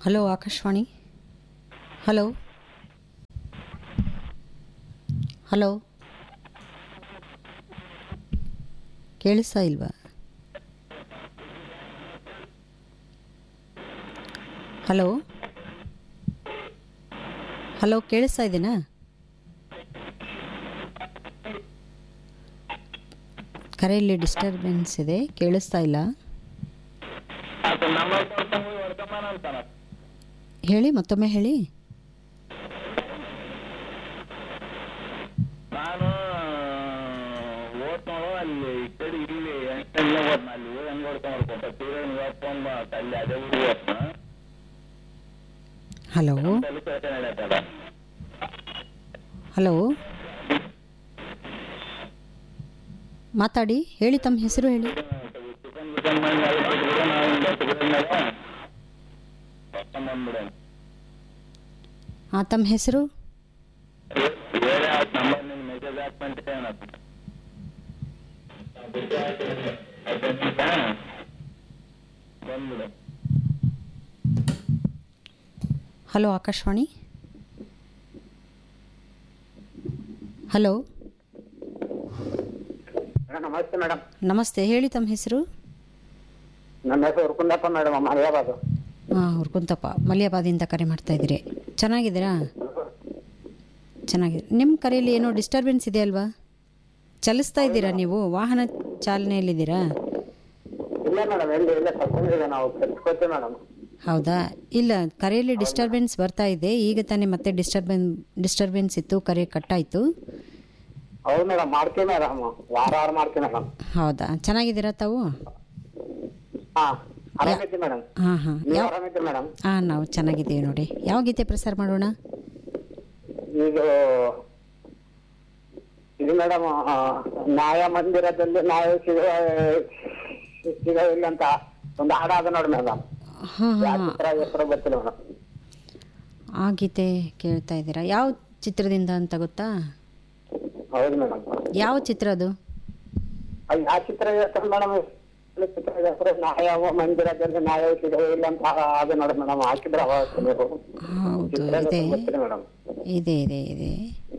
Hello Akashvani hello hello ಕೇಳಿಸ್ತಾ ಇಲ್ವಾ hello hello ಕೇಳಿಸ್ತಾ ಇದೆನಾ ಕರೆಯಲ್ಲಿ ಡಿಸ್ಟರ್ಬೆನ್ಸ್ ಇದೆ ಕೇಳಿಸ್ತಾ ಇಲ್ಲ ಅದು ನಂಬರ್ ಕೊಡ್ಕೊಂಡು ಹೊಡ್ಕೊಂಬಾನ ಅಂತಾನ ಹೇಳಿ ಮತ್ತೊಮ್ಮೆ ಹೇಳಿ ನಾನು ಓದ್ ನೋಡು ಅಲ್ಲಿ ಈ ಕಡೆ ಇಲ್ಲಿ ಎಂಟನೇ ಓದ್ನ ಅಲ್ಲಿ ಹೆಂಗ್ ಹೊಡ್ಕೊಂಡ್ ಹೊಡ್ಕೊಂತ ತೀರಾ ನೀವು ಫೋನ್ ಮಾಡತ್ತ ಅಲ್ಲಿ ಅದೇ ಊರಿಗೆ ಓದ್ನ ಹಲೋ ಅಲ್ಲಿ ಕೆಲಸ ನಡೆಯತ್ತಲ್ಲ ಹಲೋ ಮಾತಾಡಿ ಹೇಳಿ ತಮ್ಮ ಹೆಸರು ಹೇಳಿ ಚಿಕನ್ ಗಿಕನ್ ಮಾಡಿ ಅಲ್ಲಿ ಕೊಟ್ಬಿಡು ನಾವು ಹಿಂಗೆ ಸಿಗದ್ಮೇಲೆ ಹೊಡ್ಕೊಂಬಂದ್ಬಿಡೋಣ ಹಾಂ ತಮ್ಮ ಹೆಸರು ಬೇರೆ ಆ ನಂಬರ್ ನಿನ್ ಮೆಸೇಜ್ ಹಾಕ್ಕೊಂತ ಏನಪ್ಪ ಬಂದ್ಬಿಡು ಹಲೋ ಆಕಾಶವಾಣಿ ಹಲೋ ನಮಸ್ತೆ ಮೇಡಮ್ ನಮಸ್ತೆ ಹೇಳಿ ತಮ್ಮ ಹೆಸರು ನನ್ನ ಹೆಸರು ಹುರ್ಕುಂದಪ್ಪ ಮೇಡಮ್ ಮರ್ಯಾಬಾದು ಹಾಂ ಹುರ್ಕುಂತಪ್ಪ ಮಲಿಯಾಬಾದಿಂದ ಕರೆ ಮಾಡ್ತಾ ಇದ್ದೀರಿ ಚೆನ್ನಾಗಿದ್ದೀರಾ ಚೆನ್ನಾಗಿದೆ ನಿಮ್ಮ ಕರೆಯಲ್ಲಿ ಏನೋ ಡಿಸ್ಟರ್ಬೆನ್ಸ್ ಇದೆ ಅಲ್ವಾ ಚಲಿಸ್ತಾ ಇದ್ದೀರಾ ನೀವು ವಾಹನ ಚಾಲನೆಯಲ್ಲಿದ್ದೀರಾ ಇಲ್ಲ ಮೇಡಮ್ ಎಲ್ಲಿ ಇಲ್ಲ ಕರ್ಕೊಂಡಿದ್ದೆ ನಾವು ಕೆಲ್ಸ್ಕೊತೀವಿ ಮೇಡಮ್ ಹೌದಾ ಇಲ್ಲ ಕರೆಯಲ್ಲಿ ಡಿಸ್ಟರ್ಬೆನ್ಸ್ ಬರ್ತಾ ಇದೆ ಈಗ ತಾನೇ ಮತ್ತೆ ಡಿಸ್ಟರ್ಬೆನ್ ಡಿಸ್ಟರ್ಬೆನ್ಸ್ ಇತ್ತು ಕರೆ ಕಟ್ಟಾಯಿತು ಹೌದು ಮೇಡಮ್ ಮಾಡ್ತೀವಿ ಮೇಡಮ್ ವಾರ ವಾರ ಮಾಡ್ತೀವಿ ಮೇಡಮ್ ಹೌದಾ ಚೆನ್ನಾಗಿದ್ದೀರಾ ತಾವು ಹಾ ಆರಾಮಿದ್ದೀವಿ ಮೇಡಮ್ ಹಾಂ ಹಾಂ ನೀವು ಯಾವ ಆರಾಮಿದ್ದೀವಿ ಮೇಡಮ್ ಹಾಂ ನಾವು ಚೆನ್ನಾಗಿದ್ದೀವಿ ನೋಡಿ ಯಾವ ಗೀತೆ ಪ್ರಸಾರ ಮಾಡೋಣ ಇದು ಇದು ಮೇಡಮ್ ನ್ಯಾಯ ಮಂದಿರದಲ್ಲಿ ನ್ಯಾಯ ಸಿಗ ಸಿಗವಿಲ್ಲ ಅಂತ ಒಂದು ಹಾಡ ಅದ ನೋಡಿ ಮೇಡಮ್ ಹಾಂ ಯಾವ ಹಾಂ ಚಿತ್ರ ಹೆಸರು ಗೊತ್ತಿಲ್ಲ ಮೇಡಮ್ ಆ ಗೀತೆ ಕೇಳ್ತಾ ಇದ್ದೀರಾ ಯಾವ ಚಿತ್ರದಿಂದ ಅಂತ ಗೊತ್ತಾ ಹೌದು ಮೇಡಮ್ ಯಾವ ಚಿತ್ರ ಅದು ಅದು ಯಾವ ಚಿತ್ರ ಹೆಸರು ಮೇಡಮ್ ಚಿತ್ರ ಹೆಸರು ನ್ಯಾಯ ಮಂದಿರದಲ್ಲಿ ನ್ಯಾಯ ಸಿಗವಿಲ್ಲ ಅಂತ ಅದು ನೋಡಿ ಮೇಡಮ್ ಹಾಕಿದ್ರೆ ಅವಾಗ ನೀವು ಹೌದು ಚಿತ್ರ ಇದೆ ಹೆಸರು ಗೊತ್ತಿಲ್ಲ ಮೇಡಮ್ ಇದೆ ಇದೆ ಇದೆ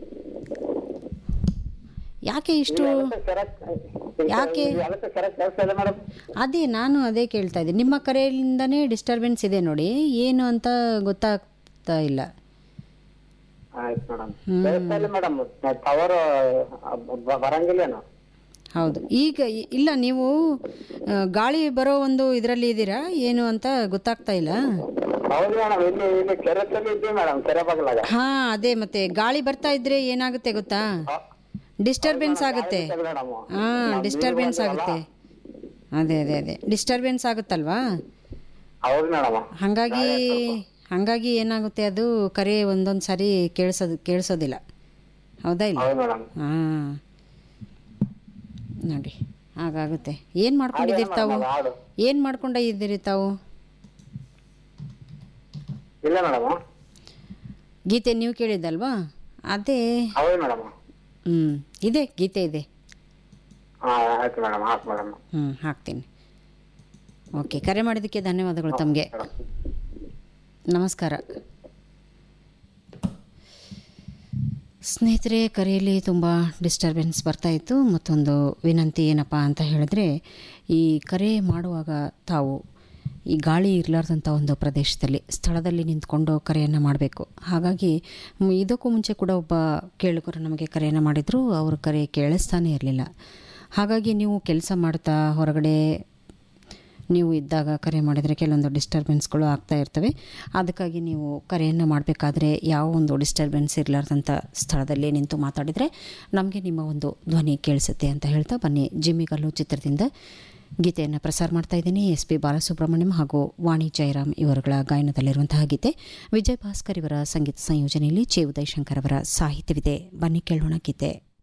ಯಾಕೆ ಇಷ್ಟು ಯಾಕೆ? ಅದಕ್ಕೆ ಕರೆಕ್ಟ್ ಕೆಲಸ ಇದೆ ಮೇಡಮ್ ಅದೇ ನಾನು ಅದೇ ಕೇಳ್ತಾ ಇದ್ದೀನಿ ನಿಮ್ಮ ಕರೆಯಿಂದನೇ ಡಿಸ್ಟರ್ಬೆನ್ಸ್ ಇದೆ ನೋಡಿ ಏನು ಅಂತ ಗೊತ್ತಾಗ್ತಾ ಇಲ್ಲ ಆಯ್ತು ಮೇಡಮ್ ಕೆಲಸ ಇಲ್ಲ ಮೇಡಮ್ ಟವರ್ ಬರಂಗಿಲ್ಲೇನು ಹೌದು ಈಗ ಇ- ಇಲ್ಲ ನೀವು ಆ, ಗಾಳಿ ಬರೋ ಒಂದು ಇದರಲ್ಲಿ ಇದ್ದೀರಾ ಏನು ಅಂತ ಗೊತ್ತಾಗ್ತಾ ಇಲ್ಲ ಹೌದು ಮೇಡಮ್ ಇಲ್ಲಿ ಇಲ್ಲಿ ಕೆರೆತಲ್ಲಿ ಇದ್ದೀವಿ ಮೇಡಮ್ ಕೆರೆ ಬಗಲಾಗ ಹಾಂ ಅದೇ ಮತ್ತೆ ಗಾಳಿ ಬರ್ತಾ ಇದ್ರೆ ಏನಾಗುತ್ತೆ ಗೊತ್ತಾ ಡಿಸ್ಟರ್ಬೆನ್ಸ್ ಆಗುತ್ತೆ ಮೇಡಮ್ ಹಾಂ ಡಿಸ್ಟರ್ಬೆನ್ಸ್ ಆಗುತ್ತೆ ಅದೇ ಅದೇ ಅದೇ ಡಿಸ್ಟರ್ಬೆನ್ಸ್ ಆಗುತ್ತಲ್ವಾ ಹೌದು ಮೇಡಮ್ ಹಾಗಾಗಿ ಹಾಗಾಗಿ ಏನಾಗುತ್ತೆ ಅದು ಕರೆ ಒಂದೊಂದು ಸಾರಿ ಕೇಳಿಸೋದು ಕೇಳಿಸೋದಿಲ್ಲ ಹೌದಾ ಇಲ್ಲ ಹೌದು ಮೇಡಮ್ ಹಾಂ ನೋಡಿ ಹಾಗಾಗುತ್ತೆ ಏನು ಮಾಡ್ಕೊಂಡಿದ್ದೀರಿ ತಾವು ಹಾಡು ಏನು ಮಾಡ್ಕೊಂಡಿದ್ದೀರಿ ತಾವು ಇಲ್ಲ ಮೇಡಮ್ ಗೀತೆ ನೀವು ಕೇಳಿದ್ದಲ್ವಾ ಅದೇ ಹೌದು ಮೇಡಮ್ ಹ್ಞೂ ಇದೆ ಗೀತೆ ಇದೆ ಹಾ ಆಯ್ತು ಮೇಡಮ್ ಆಯ್ತು ಮೇಡಮ್ ಹ್ಞೂ ಹಾಕ್ತೀನಿ ಓಕೆ ಕರೆ ಮಾಡಿದ್ದಕ್ಕೆ ಧನ್ಯವಾದಗಳು ತಮಗೆ ನಮಸ್ಕಾರ ಸ್ನೇಹಿತರೆ ಕರೆಯಲ್ಲಿ ತುಂಬ ಡಿಸ್ಟರ್ಬೆನ್ಸ್ ಬರ್ತಾಯಿತ್ತು ಮತ್ತೊಂದು ವಿನಂತಿ ಏನಪ್ಪ ಅಂತ ಹೇಳಿದ್ರೆ ಈ ಕರೆ ಮಾಡುವಾಗ ತಾವು ಈ ಗಾಳಿ ಇರಲಾರ್ದಂಥ ಒಂದು ಪ್ರದೇಶದಲ್ಲಿ ಸ್ಥಳದಲ್ಲಿ ನಿಂತ್ಕೊಂಡು ಕರೆಯನ್ನು ಮಾಡಬೇಕು ಹಾಗಾಗಿ ಮ್, ಇದಕ್ಕೂ ಮುಂಚೆ ಕೂಡ ಒಬ್ಬ ಕೇಳುಗರು ನಮಗೆ ಕರೆಯನ್ನು ಮಾಡಿದರು ಅವ್ರ ಕರೆ ಕೇಳಿಸ್ತಾನೆ ಇರಲಿಲ್ಲ ಹಾಗಾಗಿ ನೀವು ಕೆಲಸ ಮಾಡ್ತಾ ಹೊರಗಡೆ ನೀವು ಇದ್ದಾಗ ಕರೆ ಮಾಡಿದರೆ ಕೆಲವೊಂದು ಡಿಸ್ಟರ್ಬೆನ್ಸ್ಗಳು ಆಗ್ತಾ ಇರ್ತವೆ ಅದಕ್ಕಾಗಿ ನೀವು ಕರೆಯನ್ನು ಮಾಡಬೇಕಾದ್ರೆ ಯಾವ ಒಂದು ಡಿಸ್ಟರ್ಬೆನ್ಸ್ ಇರಲಾರ್ದಂಥ ಸ್ಥಳದಲ್ಲಿ ನಿಂತು ಮಾತಾಡಿದರೆ ನಮಗೆ ನಿಮ್ಮ ಒಂದು ಧ್ವನಿ ಕೇಳಿಸುತ್ತೆ ಅಂತ ಹೇಳ್ತಾ ಬನ್ನಿ ಜಿಮ್ಮಿಗಲ್ಲು ಚಿತ್ರದಿಂದ ಗೀತೆಯನ್ನು ಪ್ರಸಾರ ಮಾಡ್ತಾ ಇದ್ದೀನಿ ಎಸ್ ಪಿ ಬಾಲಸುಬ್ರಹ್ಮಣ್ಯಂ ಹಾಗೂ ವಾಣಿ ಜಯರಾಮ್ ಇವರುಗಳ ಗಾಯನದಲ್ಲಿರುವಂತಹ ಗೀತೆ ವಿಜಯ್ ಭಾಸ್ಕರ್ ಇವರ ಸಂಗೀತ ಸಂಯೋಜನೆಯಲ್ಲಿ ಚೆ ಉದಯಶಂಕರ್ ಅವರ ಸಾಹಿತ್ಯವಿದೆ ಬನ್ನಿ ಕೇಳೋಣ ಗೀತೆ